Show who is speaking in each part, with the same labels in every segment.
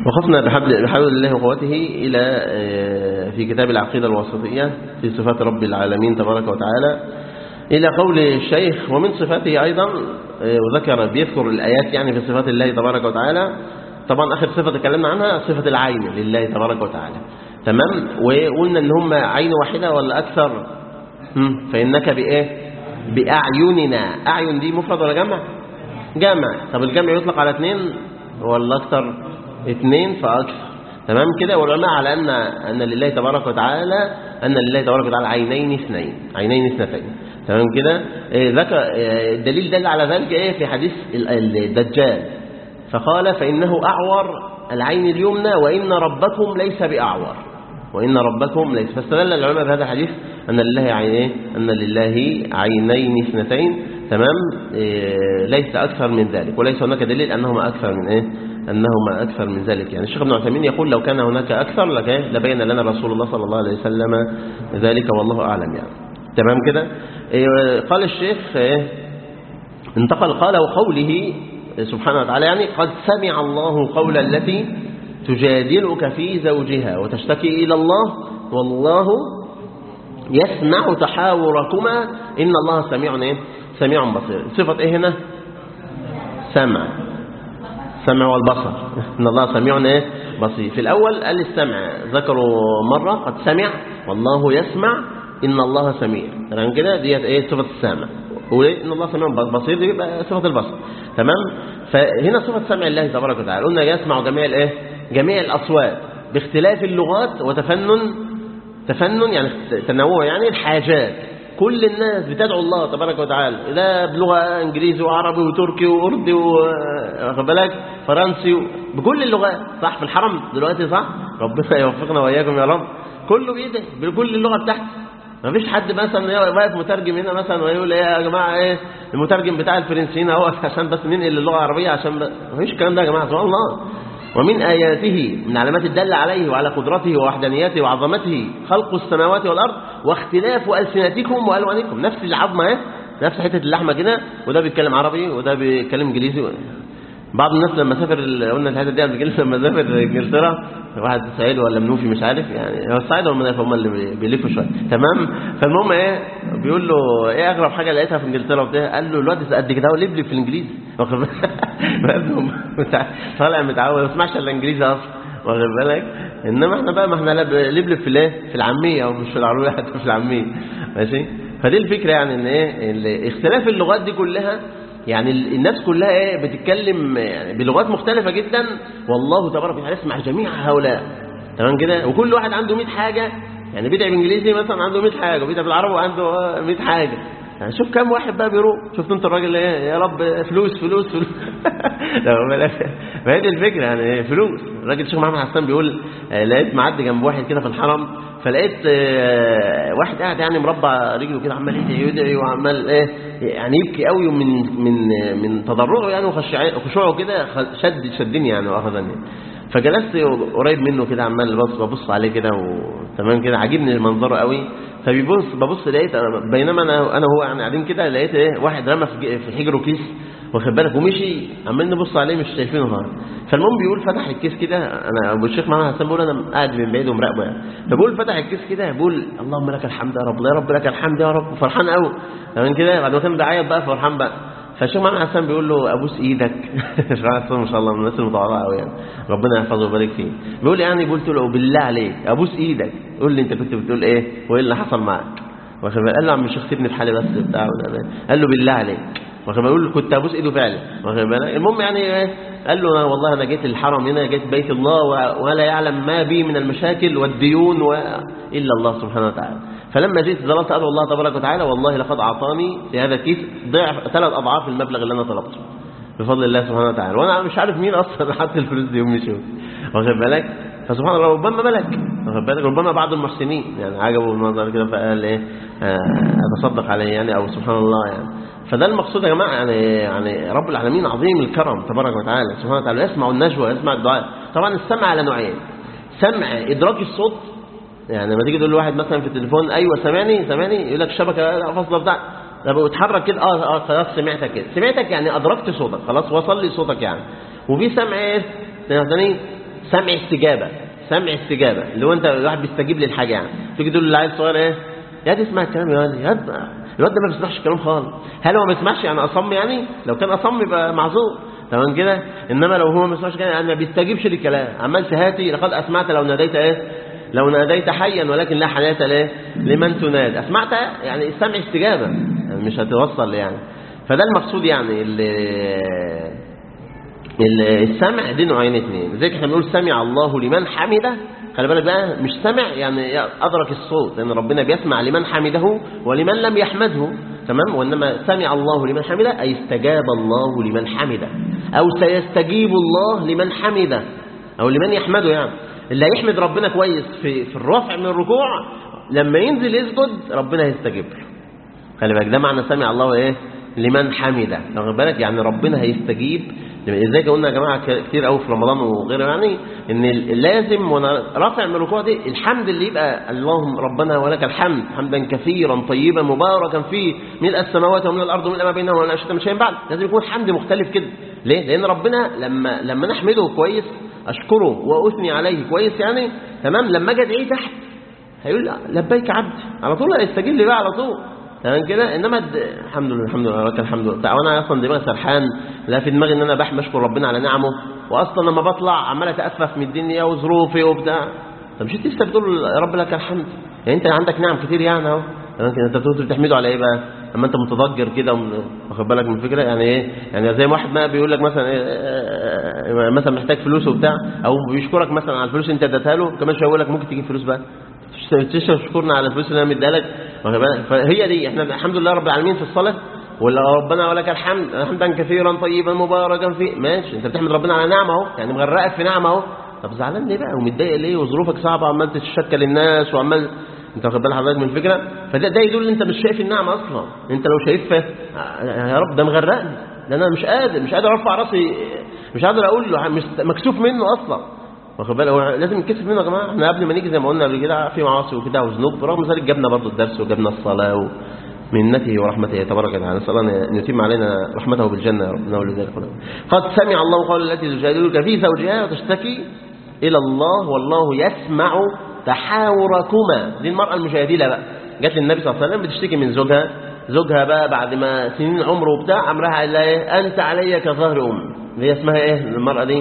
Speaker 1: وقفنا بحبل, بحبل الله وقوته إلى في كتاب العقيدة الواسطية في صفات رب العالمين تبارك وتعالى إلى قول الشيخ ومن صفاته أيضا وذكر بيذكر الآيات يعني في صفات الله تبارك وتعالى طبعا آخر صفة تكلمنا عنها صفة العين لله تبارك وتعالى تمام وقلنا ان هم عين واحدة ولا أكثر فإنك بإيه بأعيننا أعين دي مفرد ولا جمع جمع طب الجمع يطلق على اثنين ولا أكثر اثنين فأكثر تمام كده والعلماء على أن أن لله تبارك وتعالى أن لله تبارك وتعالى عينين اثنين عينين اثنتين تمام كده ذكر الدليل دل على ذلك ايه في حديث الدجال فقال فإنه أعور العين اليمنى وإن ربكم ليس بأعور وإن ربكم ليس فاستدل العلماء بهذا الحديث أن لله عينين أن لله عينين اثنتين تمام إيه ليس أكثر من ذلك وليس هناك دليل أنهما أكثر من إيه أنهما أكثر من ذلك يعني الشيخ ابن عثيمين يقول لو كان هناك أكثر لبين لنا رسول الله صلى الله عليه وسلم ذلك والله أعلم يعني تمام كده إيه قال الشيخ إيه انتقل قال وقوله سبحانه وتعالى يعني قد سمع الله قول التي تجادلك في زوجها وتشتكي إلى الله والله يسمع تحاوركما إن الله سميع إيه؟ سميع بصير صفة إيه هنا سمع سمع والبصر إن الله سميع إيه؟ بصير في الأول قال السمع ذكروا مرة قد سمع والله يسمع إن الله سميع تمام كده ديت إيه صفة السامع وإن الله سميع بصير دي يبقى صفة البصر تمام فهنا صفة سمع الله تبارك وتعالى قلنا يسمع جميع الإيه جميع الأصوات باختلاف اللغات وتفنن تفنن يعني تنوع يعني الحاجات كل الناس بتدعو الله تبارك وتعالى ده بلغة انجليزي وعربي وتركي واردي واخد بالك فرنسي بكل اللغات صح في الحرم دلوقتي صح ربنا يوفقنا واياكم يا رب كله بيدعي بكل اللغة بتاعته ما فيش حد مثلا واقف مترجم هنا مثلا ويقول ايه يا جماعه ايه المترجم بتاع الفرنسيين اهو عشان بس ننقل اللغه العربيه عشان ما فيش الكلام ده يا جماعه سبحان الله ومن آياته من علامات الدالة عليه وعلى قدرته ووحدانيته وعظمته خلق السماوات والأرض واختلاف ألسنتكم وألوانكم نفس العظمة اهي نفس حتة اللحمة كده وده بيتكلم عربي وده بيتكلم انجليزي بعض الناس لما سافر قلنا الحته دي قبل كده لما سافر انجلترا واحد صعيدي ولا منوفي مش عارف يعني هو الصعيد ولا المنوفي هم اللي بيلفوا شويه تمام فالمهم ايه بيقول له ايه اغرب حاجه لقيتها في انجلترا وبتاع قال له الواد قد كده هو لبلب في الانجليزي واخد بالك طالع متعود ما يسمعش الا انجليزي اصلا واخد بالك انما احنا بقى ما احنا لبلب في الايه في العاميه او مش في العربيه حتى في العاميه ماشي فدي الفكره يعني ان ايه اختلاف اللغات دي كلها يعني الناس كلها ايه بتتكلم يعني بلغات مختلفة جدا والله تبارك وتعالى يسمع جميع هؤلاء تمام كده وكل واحد عنده 100 حاجة يعني بيدعي بالانجليزي مثلا عنده 100 حاجة وبيدعي بالعربي وعنده 100 حاجة يعني شوف كم واحد بقى بيروح شفت انت الراجل ايه يا رب فلوس فلوس فلوس فهي دي الفكرة يعني فلوس الراجل الشيخ محمد حسان بيقول لقيت معدي جنب واحد كده في الحرم فلقيت واحد قاعد يعني مربع رجله كده عمال يدعي يدعي وعمال ايه يعني يبكي قوي من من من تضرعه يعني وخشوعه كده شد شدني يعني واخذني فجلست قريب منه كده عمال ببص ببص عليه كده وتمام كده عاجبني منظره قوي فبيبص ببص لقيت بينما انا انا وهو يعني قاعدين كده لقيت ايه واحد رمى في حجره كيس واخد بالك ومشي عمال نبص عليه مش شايفينه خالص فالمهم بيقول فتح الكيس كده انا ابو الشيخ محمد حسن بيقول انا قاعد من بعيد ومراقبه يعني فبقول فتح الكيس كده بيقول اللهم لك الحمد يا رب يا رب لك الحمد يا رب فرحان قوي تمام كده بعد ما كان بيعيط بقى فرحان بقى فالشيخ محمد حسن بيقول له ابوس ايدك الشيخ حسن ما شاء الله من الناس المتواضعه قوي يعني ربنا يحفظه ويبارك فيه بيقول يعني قلت له بالله عليك ابوس ايدك قول لي انت كنت بتقول ايه وايه اللي حصل معاك واخد بالك قال له عم الشيخ سيبني في حالي بس بتاع قال له بالله عليك واخد بيقول كنت ابوس ايده فعلا واخد بالك المهم يعني قال له والله انا جيت الحرم هنا جيت بيت الله ولا يعلم ما بي من المشاكل والديون و... الا الله سبحانه وتعالى فلما جيت ظللت ادعو الله تبارك وتعالى والله لقد اعطاني في هذا الكيس ضعف ثلاث اضعاف المبلغ اللي انا طلبته بفضل الله سبحانه وتعالى وانا مش عارف مين اصلا حط الفلوس دي يوم مشي واخد بالك فسبحان الله ربما ملك واخد بالك ربما بعض المحسنين يعني عجبوا المنظر كده فقال ايه اتصدق عليه يعني او سبحان الله يعني فده المقصود يا جماعه يعني يعني رب العالمين عظيم الكرم تبارك وتعالى سبحانه وتعالى يسمع النجوى يسمع الدعاء طبعا السمع على نوعين سمع ادراك الصوت يعني لما تيجي تقول لواحد مثلا في التليفون ايوه سامعني سامعني يقول لك الشبكه فاصله بتاع طب اتحرك كده اه اه خلاص سمعتك كده سمعتك يعني ادركت صوتك خلاص وصل لي صوتك يعني وفي سمع ايه ثاني سمع استجابة سمع استجابة اللي هو انت الواحد بيستجيب للحاجة يعني تيجي تقول للعيل الصغير ايه يا دي اسمع الكلام يا واد يا واد الواد ده ما بيسمعش الكلام خالص هل هو ما بيسمعش يعني اصم يعني لو كان اصم يبقى معذور تمام كده انما لو هو ما بيسمعش كلام يعني ما بيستجيبش للكلام عمال تهاتي لقد اسمعت لو ناديت ايه لو ناديت حيا ولكن لا حياه ليه لمن تنادى اسمعت يعني السمع استجابه يعني مش هتوصل يعني فده المقصود يعني السمع دي نوعين اثنين زي احنا بنقول سمع الله لمن حمده خلي بالك بقى مش سمع يعني ادرك الصوت لان ربنا بيسمع لمن حمده ولمن لم يحمده تمام وانما سمع الله لمن حمده اي استجاب الله لمن حمده او سيستجيب الله لمن حمده او لمن يحمده يعني اللي هيحمد ربنا كويس في في الرفع من الركوع لما ينزل يسجد ربنا هيستجيب له خلي بالك ده معنى سمع الله ايه لمن حمده واخد بالك يعني ربنا هيستجيب ازاي قلنا يا جماعه كتير قوي في رمضان وغيره يعني ان لازم وانا رافع من الركوع دي الحمد اللي يبقى اللهم ربنا ولك الحمد حمدا كثيرا طيبا مباركا فيه ملء السماوات وملء الارض وملء ما بينهما ولا شيء مش هينفع لازم يكون حمد مختلف كده ليه لان ربنا لما لما نحمده كويس اشكره واثني عليه كويس يعني تمام لما اجي ادعيه تحت هيقول لبيك عبدي على طول هيستجيب لي بقى على طول تمام كده انما الحمد لله الحمد لله لك الحمد لله وانا اصلا دماغي سرحان لا في دماغي ان انا بحمد اشكر ربنا على نعمه واصلا لما بطلع عمال اتاسف من الدنيا وظروفي وبتاع طب مش انت لسه بتقول يا رب لك الحمد يعني انت عندك نعم كتير يعني اهو انت بتقول بتحمده على ايه بقى اما انت متضجر كده واخد بالك من الفكره يعني ايه يعني زي ما واحد ما بيقول لك مثلا إيه مثلا محتاج فلوس وبتاع او بيشكرك مثلا على الفلوس اللي انت اديتها له كمان شويه يقول لك ممكن تجيب فلوس بقى تشكرنا على الفلوس اللي انا مديها لك فهي دي احنا الحمد لله رب العالمين في الصلاه ولا ربنا ولك الحمد حمدا كثيرا طيبا مباركا فيه ماشي انت بتحمد ربنا على نعمه اهو يعني مغرقك في نعمه اهو طب زعلان ليه بقى ومتضايق ليه وظروفك صعبه عمال تتشكل الناس وعمال انت واخد بال حضرتك من الفكره فده ده يدل ان انت مش شايف النعمه اصلا انت لو شايفها يا رب ده مغرقني ده انا مش قادر مش قادر ارفع راسي مش قادر اقول له مش مكسوف منه اصلا واخد بالك هو لازم نكسف منه يا جماعه احنا قبل ما نيجي زي ما قلنا قبل كده في معاصي وكده وذنوب رغم ذلك جبنا برضه الدرس وجبنا الصلاه ومنته ورحمته تبارك وتعالى نسال الله ان يتم علينا رحمته بالجنه يا رب نولي ذلك قد سمع الله قول التي تجادلك في زوجها وتشتكي الى الله والله يسمع تحاوركما دي المراه المجادله بقى جت للنبي صلى الله عليه وسلم بتشتكي من زوجها زوجها بقى بعد ما سنين عمره وبتاع امرها قال لها ايه انت علي كظهر ام هي اسمها ايه المراه دي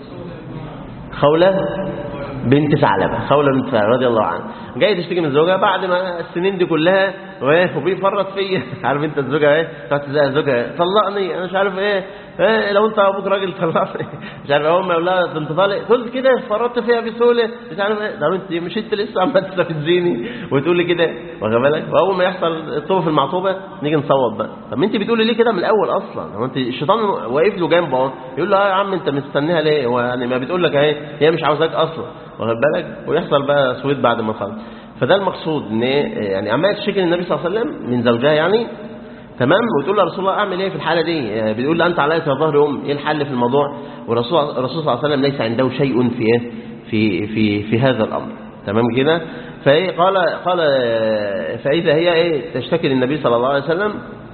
Speaker 1: خولة بنت ثعلبة خولة بنت ثعلبة رضي الله عنها جاية تشتكي من زوجها بعد ما السنين دي كلها وبيفرط فيا عارف انت الزوجة ايه تقعد تزهق زوجها طلقني انا مش عارف ايه, ايه لو انت ابوك راجل طلقني مش عارف اول ما يقول لها انت طالق قلت كده فرطت فيها بسهوله مش عارف ايه طب انت مش انت لسه عمال تستفزيني وتقول لي كده واخد بالك واول ما يحصل الطوبه في المعطوبه نيجي نصوت بقى طب انت بتقولي ليه كده من الاول اصلا هو انت الشيطان واقف له جنبه اهو يقول له اه يا عم انت مستنيها ليه هو يعني ما بتقول لك اهي هي مش عاوزاك اصلا واخد بالك ويحصل بقى سويت بعد ما خلص فده المقصود ان يعني عمال تشكي النبي صلى الله عليه وسلم من زوجها يعني تمام وتقول له يا رسول الله اعمل ايه في الحاله دي بتقول له انت عليك ظهر ام ايه الحل في الموضوع والرسول الرسول صلى الله عليه وسلم ليس عنده شيء في ايه في في في هذا الامر تمام كده فايه قال قال فاذا هي ايه تشتكي للنبي صلى الله عليه وسلم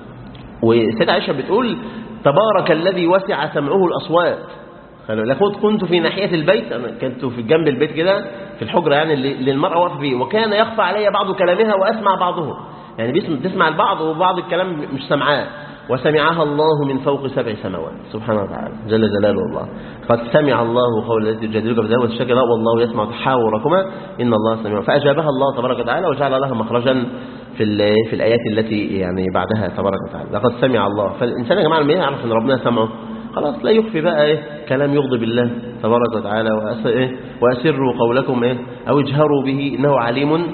Speaker 1: وسيدة عائشه بتقول تبارك الذي وسع سمعه الاصوات قالوا لقد كنت في ناحيه البيت انا كنت في جنب البيت كده في الحجره يعني اللي المراه واقفه فيه وكان يخفى علي بعض كلامها واسمع بعضه يعني بتسمع البعض وبعض الكلام مش سمعاه وسمعها الله من فوق سبع سماوات سبحانه وتعالى جل جلاله الله قد سمع الله قول التي تجادلك في ذلك وتشتكي والله يسمع تحاوركما ان الله سميع فاجابها الله تبارك وتعالى وجعل لها مخرجا في في الايات التي يعني بعدها تبارك وتعالى لقد سمع الله فالانسان يا جماعه لما يعرف ان ربنا سمعه خلاص لا يخفي بقى ايه كلام يغضب الله تبارك وتعالى واسروا قولكم ايه او اجهروا به انه عليم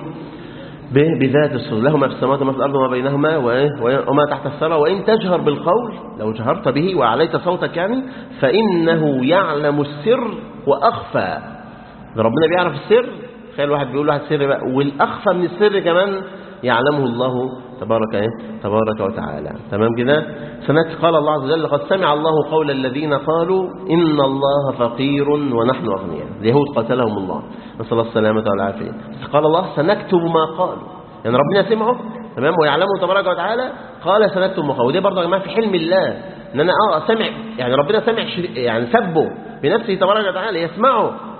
Speaker 1: بذات الصدور له ما في السماوات وما في الأرض وما بينهما وما تحت الثرى وإن تجهر بالقول لو جهرت به وعليت صوتك يعني فإنه يعلم السر وأخفى ربنا بيعرف السر تخيل واحد بيقول واحد سر بقى والأخفى من السر كمان يعلمه الله تبارك ايه تبارك وتعالى تمام كده سنة قال الله عز وجل قد سمع الله قول الذين قالوا إن الله فقير ونحن أغنياء اليهود قتلهم الله نسأل الله السلامة والعافية قال الله سنكتب ما قالوا يعني ربنا سمعه تمام ويعلمه تبارك وتعالى قال سنكتب ما قالوا ودي برضه يا جماعه في حلم الله ان انا اه سمع يعني ربنا سمع يعني سبه بنفسه تبارك وتعالى يسمعه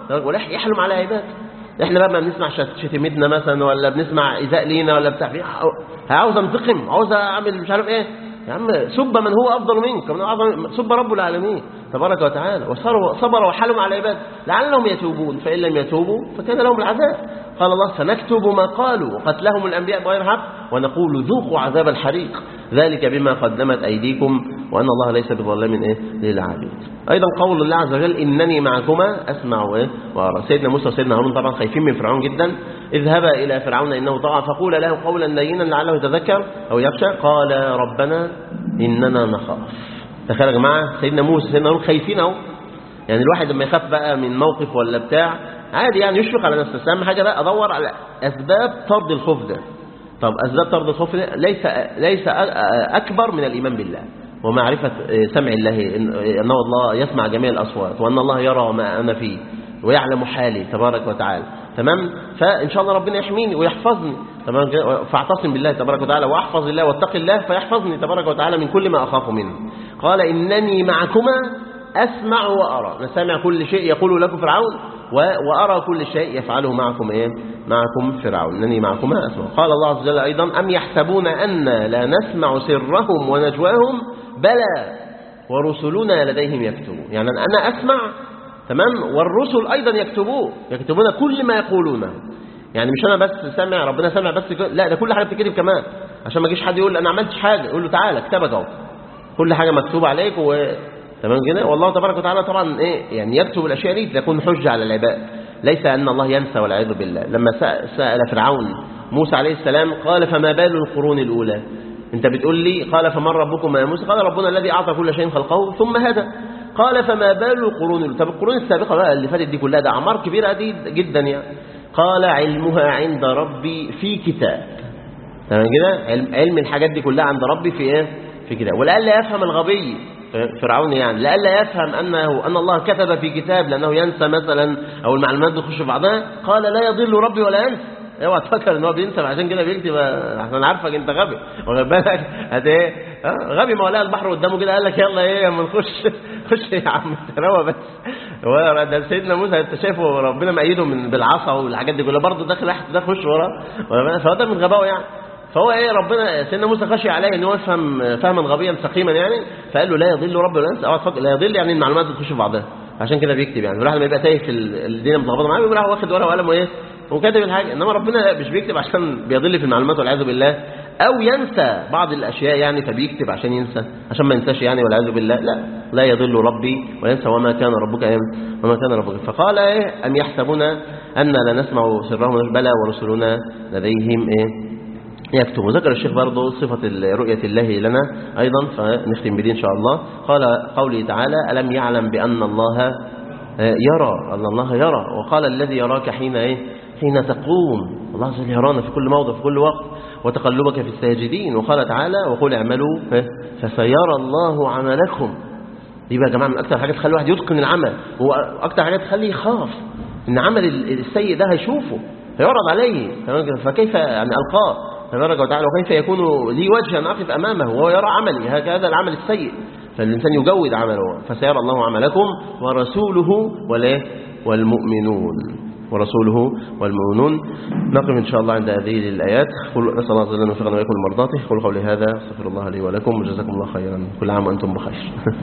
Speaker 1: ولا يحلم على عباده احنا بقى ما بنسمع شتيمتنا مثلا ولا بنسمع ايذاء لينا ولا بتاع عاوز انتقم عاوز اعمل مش عارف ايه يا عم سب من هو افضل منك من أعظم سب رب العالمين تبارك وتعالى وصبر وحلم على عباده لعلهم يتوبون فان لم يتوبوا فكان لهم العذاب قال الله سنكتب ما قالوا وقتلهم الانبياء بغير حق ونقول ذوقوا عذاب الحريق ذلك بما قدمت ايديكم وان الله ليس بظلام ايه للعبيد ايضا قول الله عز وجل انني معكما اسمع وايه وارى سيدنا موسى وسيدنا هارون طبعا خايفين من فرعون جدا اذهبا الى فرعون انه طغى فقول له قولا لينا لعله يتذكر او يخشى قال ربنا اننا نخاف تخيل يا جماعه سيدنا موسى وسيدنا هارون خايفين اهو يعني الواحد لما يخاف بقى من موقف ولا بتاع عادي يعني يشفق على نفسه اهم حاجه بقى ادور على اسباب طرد الخوف ده طب اسباب طرد الخوف ده ليس ليس اكبر من الايمان بالله ومعرفة سمع الله أن الله يسمع جميع الأصوات وأن الله يرى ما أنا فيه ويعلم حالي تبارك وتعالى تمام فإن شاء الله ربنا يحميني ويحفظني تمام فاعتصم بالله تبارك وتعالى واحفظ الله واتق الله فيحفظني تبارك وتعالى من كل ما أخاف منه قال إنني معكما أسمع وأرى أنا سامع كل شيء يقول لكم فرعون وأرى كل شيء يفعله معكم إيه معكم فرعون إنني معكما أسمع قال الله عز وجل أيضا أم يحسبون أن لا نسمع سرهم ونجواهم بلى ورسلنا لديهم يكتبون يعني أنا أسمع تمام والرسل أيضا يكتبوه يكتبون كل ما يقولونه يعني مش أنا بس سامع ربنا سامع بس لا ده كل حاجة بتكتب كمان عشان ما يجيش حد يقول أنا عملتش حاجة يقول له تعالى كتابك اهو كل حاجة مكتوبة عليك و تمام كده والله تبارك وتعالى طبعا ايه يعني يكتب الاشياء دي تكون حجه على العباد ليس ان الله ينسى والعياذ بالله لما سال فرعون موسى عليه السلام قال فما بال القرون الاولى انت بتقول لي قال فمن ربكم يا موسى قال ربنا الذي اعطى كل شيء خلقه ثم هدى قال فما بال القرون الاولى طب القرون السابقه بقى اللي فاتت دي كلها ده اعمار كبيره دي جدا يعني قال علمها عند ربي في كتاب تمام كده علم, علم الحاجات دي كلها عند ربي في ايه في كتاب ولألا يفهم الغبي فرعون يعني لألا يفهم أنه أن الله كتب في كتاب لأنه ينسى مثلا أو المعلومات تخش في بعضها قال لا يضل ربي ولا ينسى اوعى تفكر ان هو بينسى عشان كده بيكتب عشان عارفك انت غبي واخد بالك هت ايه غبي ما لقى البحر قدامه كده قال لك يلا ايه اما نخش خش يا عم تروى بس هو ده سيدنا موسى انت شايفه ربنا مأيده من بالعصا والحاجات دي كلها برضه داخل واحد ده خش وراه فهو ده من غبائه يعني فهو ايه ربنا سيدنا موسى خشي عليه ان هو يفهم فهما غبيا سقيما يعني فقال له لا يضل رب ولا ينسى اوعى تفكر لا يضل يعني المعلومات بتخش في بعضها عشان كده بيكتب يعني الواحد لما يبقى تايه في الدنيا متلخبطه معاه بيقول واخد ورقه وقلم وايه وكاتب الحاجه انما ربنا مش بيكتب عشان بيضل في المعلومات والعياذ بالله او ينسى بعض الاشياء يعني فبيكتب عشان ينسى عشان ما ينساش يعني والعياذ بالله لا لا يضل ربي وينسى وما كان ربك ايه وما كان ربك فقال ايه ام يحسبون ان لا نسمع سرهم بلى ورسلنا لديهم ايه يكتب وذكر الشيخ برضه صفة رؤية الله لنا أيضا فنختم بدي إن شاء الله قال قوله تعالى ألم يعلم بأن الله يرى أن الله يرى وقال الذي يراك حين إيه حين تقوم الله عز وجل يرانا في كل موضع في كل وقت وتقلبك في الساجدين وقال تعالى وقل اعملوا فسيرى الله عملكم دي بقى يا جماعة من أكثر حاجات تخلي الواحد يتقن العمل هو أكثر حاجات تخليه يخاف إن عمل السيء ده هيشوفه هيعرض عليه فكيف يعني ألقاه تبارك وتعالى وكيف يكون لي وجه أن أقف أمامه وهو يرى عملي هكذا العمل السيء فالإنسان يجود عمله فسيرى الله عملكم ورسوله والمؤمنون ورسوله والمؤمنون نقف إن شاء الله عند هذه الآيات نسأل الله عز وجل أن يوفقنا وإياكم لمرضاته قولوا قولي هذا استغفر الله لي ولكم وجزاكم الله خيرا كل عام وأنتم بخير